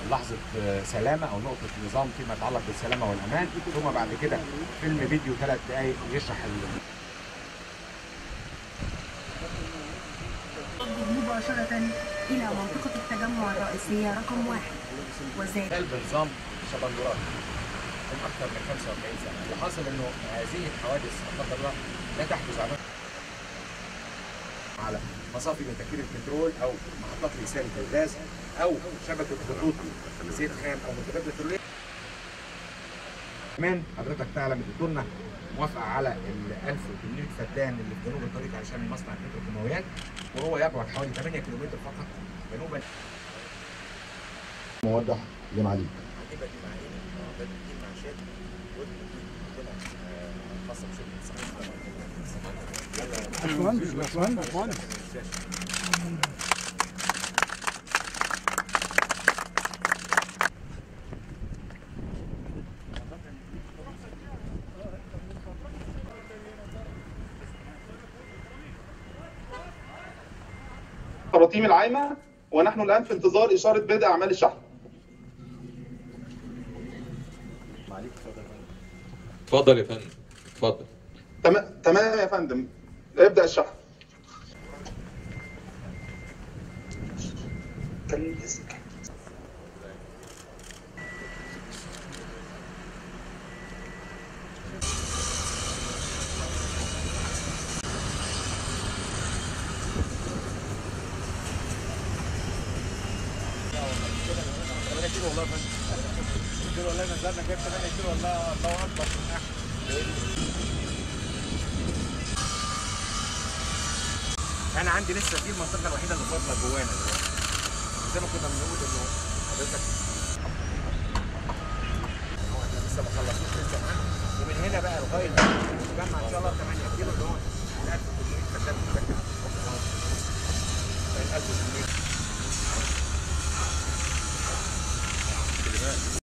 لحظه سلامه او نقطه نظام فيما يتعلق بالسلامه والامان ثم بعد كده فيلم فيديو ثلاث دقائق يشرح ال- مباشرة إلى منطقة التجمع الرئيسية رقم واحد وذلك قلب نظام شبندورات من اكثر من 45 سنه اللي حاصل انه هذه الحوادث لا قدر الله لا تحدث على على مصافي من تكرير البترول او محطات لإسالة الغاز او شبكه خطوط زيت خام او منتجات بتروليه كمان حضرتك تعلم الدكتورنا موافقه على ال 1800 فدان اللي في جنوب الطريق عشان مصنع البتروكيماويات وهو يبعد حوالي 8 كيلومتر فقط جنوبا موضح لمعاليك هتبقى دي مع ايه؟ اه ده دي مع شات ودي عندنا آه، خاصه بشركه صحيح باشمهندس باشمهندس باشمهندس الخراطيم العايمه ونحن الان في انتظار اشاره بدء اعمال الشحن. اتفضل يا فندم اتفضل تمام تمام يا فندم ابدا الشحن. كيلو والله يا فندم كيلو والله نزلنا جايب 8 كيلو والله الله اكبر انا عندي لسه في المنطقه الوحيده اللي فاضله جوانا دلوقتي زي ما كنا بنقول انه حضرتك هو احنا لسه ما خلصناش لسه معانا ومن هنا بقى لغايه نجمع ان شاء الله 8 كيلو اللي هو ال 1800 فدان متذكر 1800